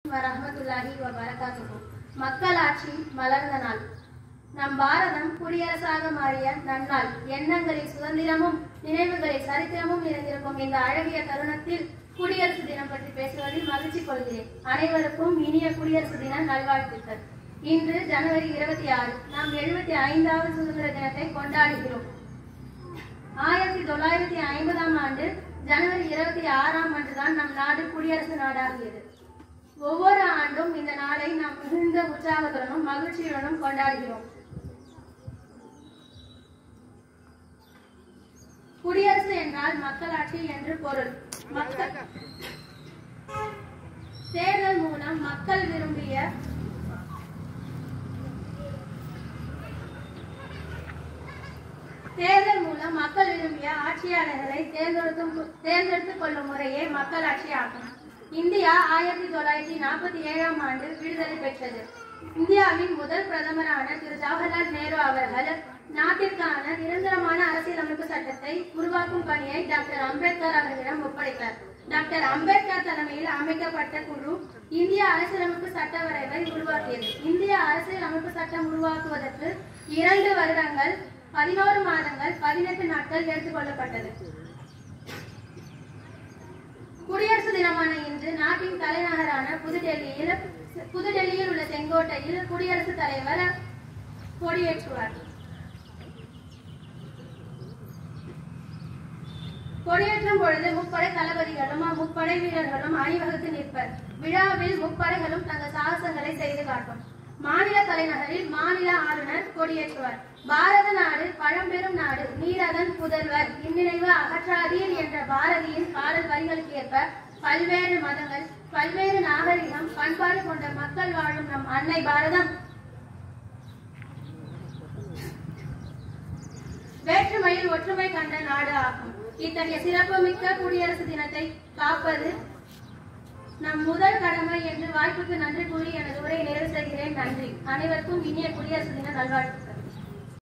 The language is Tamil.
வரஹ்மத்துல்லாஹி வ பரகாத்துஹு மக்களாட்சி மலர்ந்த நாள் நம் பாரதம் குடியரசாக மாறிய நன்னாள் எண்ணங்களில் சுதந்திரமும் நினைவுகளில் சரித்திரமும் நிறைந்திருக்கும் இந்த அழகிய தருணத்தில் குடியரசு தினம் பற்றி பேசுவதில் மகிழ்ச்சி கொள்கிறேன் அனைவருக்கும் இனிய குடியரசு தின நல்வாழ்த்துக்கள் இன்று ஜனவரி இருபத்தி ஆறு நாம் எழுபத்தி ஐந்தாவது சுதந்திர தினத்தை கொண்டாடுகிறோம் ஆயிரத்தி தொள்ளாயிரத்தி ஐம்பதாம் ஆண்டு ஜனவரி இருபத்தி ஆறாம் அன்றுதான் நம் நாடு குடியரசு நாடாகியது ஒவ்வொரு ஆண்டும் இந்த நாளை நாம் மிகுந்த உற்சாகத்துடனும் மகிழ்ச்சியுடனும் கொண்டாடுகிறோம் குடியரசு என்றால் மக்களாட்சி என்று பொருள் மக்கள் தேர்தல் மூலம் மக்கள் விரும்பிய தேர்தல் மூலம் மக்கள் விரும்பிய ஆட்சியாளர்களை தேர்ந்தெடுக்கும் தேர்ந்தெடுத்துக் கொள்ளும் முறையே மக்களாட்சி ஆகும் இந்தியா ஆயிரத்தி தொள்ளாயிரத்தி நாற்பத்தி ஏழாம் ஆண்டு விடுதலை பெற்றது இந்தியாவின் முதல் பிரதமரான திரு ஜவஹர்லால் நேரு அவர்கள் நாட்டிற்கான நிரந்தரமான அரசியலமைப்பு சட்டத்தை உருவாக்கும் பணியை டாக்டர் அம்பேத்கர் அவர்களிடம் ஒப்படைத்தார் டாக்டர் அம்பேத்கர் தலைமையில் அமைக்கப்பட்ட குழு இந்திய அரசியலமைப்பு சட்ட வரைவை உருவாக்கியது இந்திய அரசியலமைப்பு சட்டம் உருவாக்குவதற்கு இரண்டு வருடங்கள் பதினோரு மாதங்கள் பதினெட்டு நாட்கள் எடுத்துக்கொள்ளப்பட்டது குடியரசு தினமான இன்று நாட்டின் தலைநகரான புதுடெல்லியில் புதுடெல்லியில் உள்ள செங்கோட்டையில் குடியரசுத் தலைவர் கொடியேற்றுவார் கொடியேற்றும் பொழுது முப்படை தளபதிகளும் முப்படை வீரர்களும் அணிவகுத்து நிற்பர் விழாவில் முப்படைகளும் தங்கள் சாகசங்களை செய்து காட்டும் மாநில தலைநகரில் மாநில ஆளுநர் கொடியேற்றுவார் பாரத நாடு பழம்பெரும் நாடு நீரதன் புதல்வர் இந்நினைவு அகற்றாதீர் என்ற பாரதியின் பாடல் வரிகளுக்கு ஏற்ப பல்வேறு மதங்கள் பல்வேறு நாகரிகம் பண்பாடு கொண்ட மக்கள் வாழும் நம் அன்னை பாரதம் வேற்றுமையில் ஒற்றுமை கண்ட நாடு ஆகும் இத்தகைய சிறப்புமிக்க குடியரசு தினத்தை காப்பது நம் முதல் கடமை என்று வாய்ப்புக்கு நன்றி கூறி எனது உரையை நிறைவு செய்கிறேன் நன்றி அனைவருக்கும் இனிய குடியரசு தின நல்வாழ்த்துக்கள்